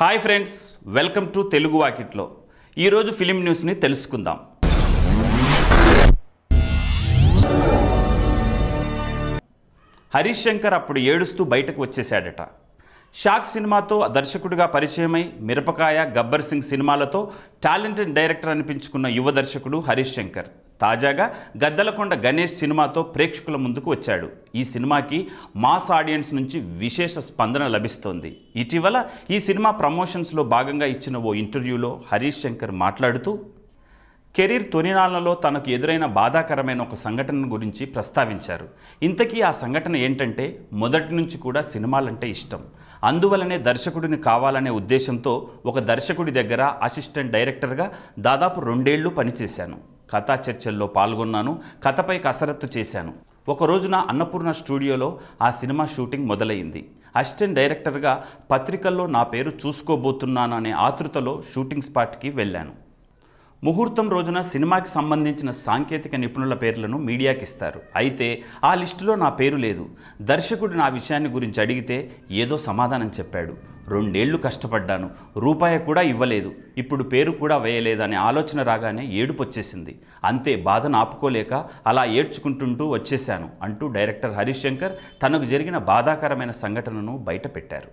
Hi friends welcome to Telugu వాకిట్లో ఈరోజు film న్యూస్ని తెలుసుకుందాం హరీష్ శంకర్ అప్పుడు ఏడుస్తూ బయటకు వచ్చేశాడట షాక్ సినిమాతో దర్శకుడిగా పరిచయమై మిరపకాయ గబ్బర్ సింగ్ సినిమాలతో టాలెంటెడ్ డైరెక్టర్ అనిపించుకున్న యువ దర్శకుడు హరీష్ శంకర్ తాజాగా గద్దలకొండ గణేష్ సినిమాతో ప్రేక్షకుల ముందుకు వచ్చాడు ఈ సినిమాకి మాస్ ఆడియన్స్ నుంచి విశేష స్పందన లభిస్తోంది ఇటీవల ఈ సినిమా ప్రమోషన్స్లో భాగంగా ఇచ్చిన ఓ ఇంటర్వ్యూలో హరీష్ శంకర్ మాట్లాడుతూ కెరీర్ తొలినాళ్లలో తనకు ఎదురైన బాధాకరమైన ఒక సంఘటన గురించి ప్రస్తావించారు ఇంతకీ ఆ సంఘటన ఏంటంటే మొదటి నుంచి కూడా సినిమాలంటే ఇష్టం అందువలనే దర్శకుడిని కావాలనే ఉద్దేశంతో ఒక దర్శకుడి దగ్గర అసిస్టెంట్ డైరెక్టర్గా దాదాపు రెండేళ్లు పనిచేశాను కథా చర్చల్లో పాల్గొన్నాను కథపై కసరత్తు చేశాను ఒక రోజున అన్నపూర్ణ స్టూడియోలో ఆ సినిమా షూటింగ్ మొదలైంది అసిస్టెంట్ డైరెక్టర్గా పత్రికల్లో నా పేరు చూసుకోబోతున్నాను అనే ఆతృతలో షూటింగ్ స్పాట్కి వెళ్ళాను ముహూర్తం రోజున సినిమాకి సంబంధించిన సాంకేతిక నిపుణుల పేర్లను మీడియాకి ఇస్తారు అయితే ఆ లిస్టులో నా పేరు లేదు దర్శకుడు నా విషయాన్ని గురించి అడిగితే ఏదో సమాధానం చెప్పాడు రెండేళ్లు కష్టపడ్డాను రూపాయి కూడా ఇవ్వలేదు ఇప్పుడు పేరు కూడా వేయలేదనే ఆలోచన రాగానే ఏడుపు వచ్చేసింది అంతే బాధను ఆపుకోలేక అలా ఏడ్చుకుంటుంటూ వచ్చేశాను అంటూ డైరెక్టర్ హరీష్ శంకర్ తనకు జరిగిన బాధాకరమైన సంఘటనను బయటపెట్టారు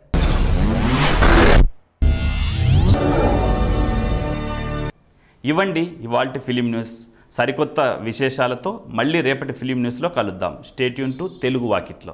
ఇవ్వండి ఇవాల్టి ఫిలిం న్యూస్ సరికొత్త విశేషాలతో మళ్ళీ రేపటి ఫిలిం న్యూస్లో కలుద్దాం స్టేట్యూన్ టు తెలుగు వాకిట్లో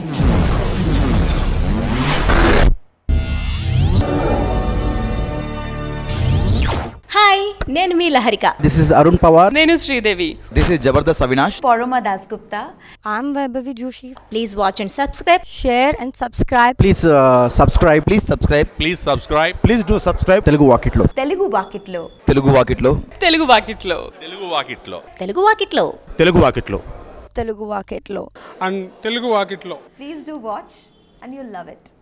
హాయ్ నేను మీ Laharika This is Arun Pawar. నేను Sridevi This is Jabardast Avinash. Poroma Dasgupta. I'm Vaibhavi Joshi. Please watch and subscribe Share and subscribe. Please uh, subscribe. Please subscribe Please subscribe Please do subscribe Telugu Walk It Lo. Telugu Bucketlo. Telugu Vakitlo. Telugu వాకిట్లో తెలుగు వాకిట్లో తెలుగు వాకిట్లో తెలుగు వాకిట్లో Telugu Walk It Lo. And Telugu వాకిట్లో Please do watch and you'll love it.